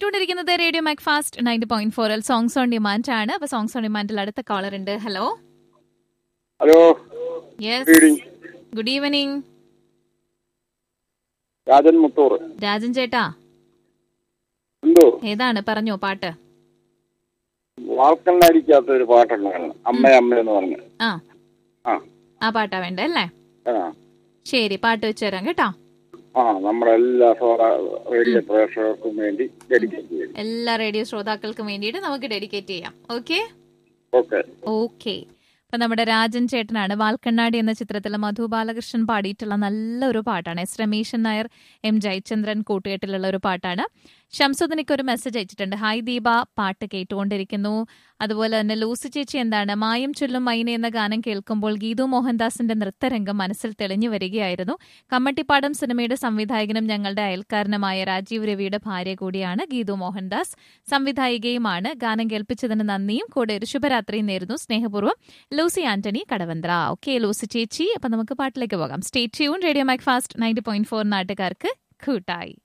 കേട്ടുകൊണ്ടിരിക്കുന്നത് radio mac fast ninety point ഫോറിൽ songs on demand ആണ് അപ്പൊ സോങ്സ് ഓൺ ഡിമാൻഡിൽ അടുത്ത കോളർ ഉണ്ട് hello hello yes good good evening Rajan Muthoor Rajan ചേട്ടാ എന്തോ ഏതാണ് പറഞ്ഞോ പാട്ട് വാൾക്കണ്ണാടിക്കകത്ത് ഒരു പാട്ടുണ്ടായിരുന്നു അമ്മ അമ്മ എന്ന് പറഞ്ഞു ആ ആ ആ പാട്ടാ വേണ്ട അല്ലേ ആ ശരി പാട്ട് വെച്ച് തരാം കേട്ടോ ആ നമ്മുടെ എല്ലാ സോറ റേഡിയോ പ്രേക്ഷകർക്കും വേണ്ടി ഡെഡിക്കേറ്റ് ചെയ്തു എല്ലാ റേഡിയോ ശ്രോതാക്കൾക്കും വേണ്ടിയിട്ട് നമുക്ക് ഡെഡിക്കേറ്റ് ചെയ്യാം ഓക്കെ ഓക്കെ ഓക്കെ അപ്പൊ നമ്മുടെ രാജൻ ചേട്ടനാണ് വാൽക്കണ്ണാടി എന്ന ചിത്രത്തിൽ മധു ബാലകൃഷ്ണൻ പാടിയിട്ടുള്ള നല്ലൊരു പാട്ടാണ് എസ് രമേശൻ നായർ എം ജയചന്ദ്രൻ കൂട്ടുകെട്ടിലുള്ള ഒരു പാട്ടാണ് ഷംസുദിനിക്ക് ഒരു മെസ്സേജ് അയച്ചിട്ടുണ്ട് ഹായ് ദീപ പാട്ട് കേട്ടുകൊണ്ടിരിക്കുന്നു അതുപോലെ തന്നെ ലൂസി ചേച്ചി എന്താണ് മായം ചൊല്ലും മൈന എന്ന ഗാനം കേൾക്കുമ്പോൾ ഗീതു മോഹൻദാസിന്റെ നൃത്തരംഗം മനസ്സിൽ തെളിഞ്ഞു വരികയായിരുന്നു കമ്മട്ടിപ്പാടം സിനിമയുടെ സംവിധായകനും ഞങ്ങളുടെ അയൽക്കാരനുമായ രാജീവ് രവിയുടെ ഭാര്യ കൂടിയാണ് ഗീതു മോഹൻദാസ് സംവിധായികയുമാണ് ഗാനം കേൾപ്പിച്ചതിന് നന്ദിയും കൂടെ ഒരു ശുഭരാത്രിയും നേരുന്നു സ്നേഹപൂർവ്വം ലൂസി ആന്റണി കടവന്ത്ര ഓക്കെ ലൂസി ചേച്ചി അപ്പൊ നമുക്ക് പാട്ടിലേക്ക് പോകാം state tune radio mac fast ninety point four നാട്ടുകാർക്ക് കൂട്ടായി